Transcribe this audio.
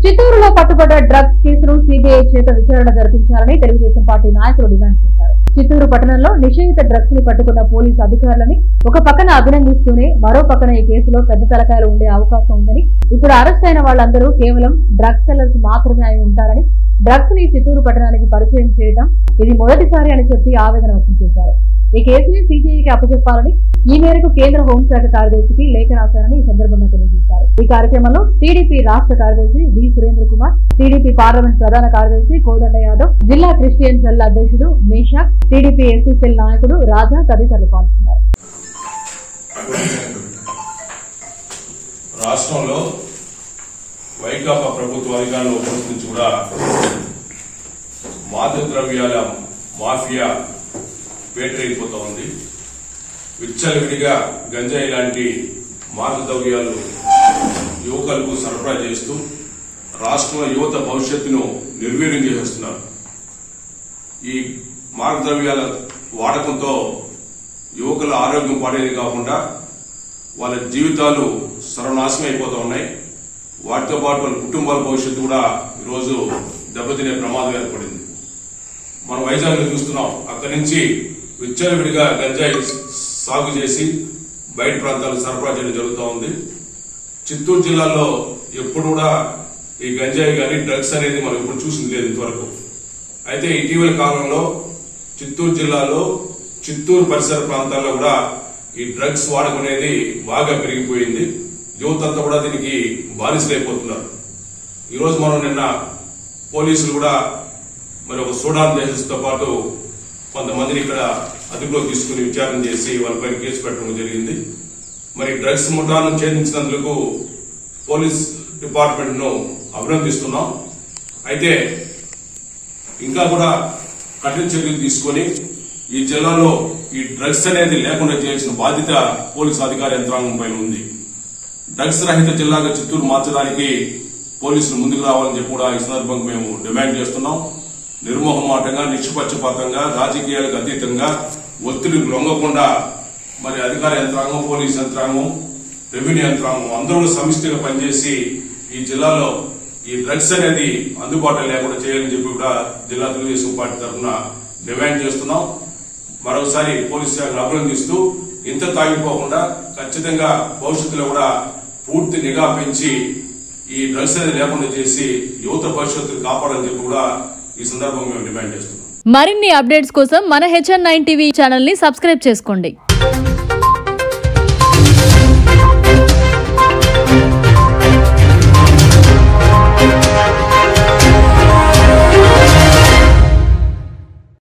చిత్తూరులో పట్టుబడ్డ డ్రగ్స్ కేసును సిబిఐ చేత విచారణ జరిపించాలని తెలుగుదేశం పార్టీ నాయకులు డిమాండ్ చేశారు చిత్తూరు పట్టణంలో నిషేధిత డ్రగ్స్ ని పట్టుకున్న పోలీసు అధికారులని ఒక పక్కన అభినందిస్తూనే మరో పక్కన ఈ కేసులో పెద్ద తలకాయలు ఉండే అవకాశం ఉందని ఇప్పుడు అరెస్ట్ అయిన వాళ్ళందరూ కేవలం డ్రగ్స్ సెల్లర్స్ మాత్రమే అయి ఉంటారని డ్రగ్స్ ని చిత్తూరు పట్టణానికి పరిచయం చేయడం ఇది మొదటిసారి అని చెప్పి ఆవేదన వ్యక్తం చేశారు ఈ కేసుని సిబిఐకి అప్పచెప్పాలని ఈ మేరకు కేంద్ర హోంశాఖ కార్యదర్శికి లేఖ రాశారని ఈ సందర్భంగా తెలియజేశారు ఈ కార్యక్రమంలో టీడీపీ రాష్ట్ర కార్యదర్శి V Surendra Kumar TDP parliament ప్రధాన కార్యదర్శి కోదండ యాదవ్ జిల్లా క్రిస్టియన్ సెల్ అధ్యక్షుడు మేషాక్ టీడీపీ ఎస్సీ సెల్ నాయకుడు రాజా తదితరులు పాల్గొన్నారు రాష్ట్రంలో వైకాపా ప్రభుత్వ అధికారంలో ఉన్నప్పటి నుంచి కూడా మాదక ద్రవ్యాల మాఫియా పేటరైపోతా ఉంది విచ్చలవిడిగా గంజాయి లాంటి మాదక ద్రవ్యాలు యువకులకు సరఫరా చేస్తూ రాష్ట్రంలో యువత భవిష్యత్తును నిర్వీర్యం చేసేస్తున్నారు ఈ మాదక ద్రవ్యాల వాడకంతో యువకుల ఆరోగ్యం పాడేది కాకుండా వాళ్ళ జీవితాలు సర్వనాశనం అయిపోతూ ఉన్నాయి వాటితో పాటు వాళ్ళ కుటుంబాల భవిష్యత్తు కూడా ఈరోజు దెబ్బతినే ప్రమాదం ఏర్పడింది మనం వైజాగ్లో చూస్తున్నాం అక్కడి నుంచి విచ్చలవిడిగా గంజాయి సాగు చేసి బయట ప్రాంతాలకు సరఫరా చేయడం జరుగుతూ ఉంది చిత్తూరు జిల్లాలో ఎప్పుడు కూడా ఈ గంజాయి కానీ డ్రగ్స్ అనేది మనం ఎప్పుడు చూసింది లేదు ఇంతవరకు అయితే ఇటీవల కాలంలో చిత్తూరు జిల్లాలో చిత్తూరు పరిసర ప్రాంతాల్లో కూడా ఈ డ్రగ్స్ వాడకం అనేది బాగా పెరిగిపోయింది యువత అంతా కూడా దీనికి బానిసలైపోతున్నారు ఈరోజు మనం నిన్న పోలీసులు కూడా మరి ఒక సూడాన్ దేశంతో పాటు కొంతమందిని ఇక్కడ అదుపులో తీసుకుని విచారణ చేసి వాళ్ళపై కేసు పెట్టడం జరిగింది మరి డ్రగ్స్ ముఠాను ఛేదించినందుకు పోలీస్ డిపార్ట్మెంట్ ను అభినందిస్తున్నాం అయితే ఇంకా కూడా కఠిన చర్యలు తీసుకొని ఈ జిల్లాలో ఈ డ్రగ్స్ అనేది లేకుండా చేయాల్సిన బాధ్యత పోలీసు అధికార యంత్రాంగం పైన ఉంది డ్రగ్స్ రహిత జిల్లాగా చిత్తూరు మార్చడానికి పోలీసులు ముందుకు రావాలని చెప్పి కూడా ఈ సందర్భంగా మేము డిమాండ్ చేస్తున్నాం నిర్మోహమాటంగా నిష్పక్షపాతంగా రాజకీయాలకు అతీతంగా ఒత్తిడికి లొంగకుండా మరి అధికార యంత్రాంగం పోలీస్ యంత్రాంగం రెవెన్యూ యంత్రాంగం అందరూ సమిష్టిగా పనిచేసి ఈ జిల్లాలో ఈ డ్రగ్స్ అనేది అందుబాటులో లేకుండా చేయాలని చెప్పి కూడా జిల్లా తెలుగుదేశం పార్టీ తరఫున డిమాండ్ చేస్తున్నాం మరోసారి పోలీస్ శాఖను అభినందిస్తూ ఇంత తాగిపోకుండా ఖచ్చితంగా భవిష్యత్తులో కూడా పూర్తి నిఘా పెంచి ఈ డ్రగ్స్ అనేది లేకుండా చేసి యువత భవిష్యత్తు కాపాడని చెప్పి కూడా ఈ సందర్భంగా మేము డిమాండ్ చేస్తున్నాం మరిన్ని అప్డేట్స్ కోసం మన హెచ్ఎన్ నైన్ టీవీ ఛానల్ని సబ్స్క్రైబ్ చేసుకోండి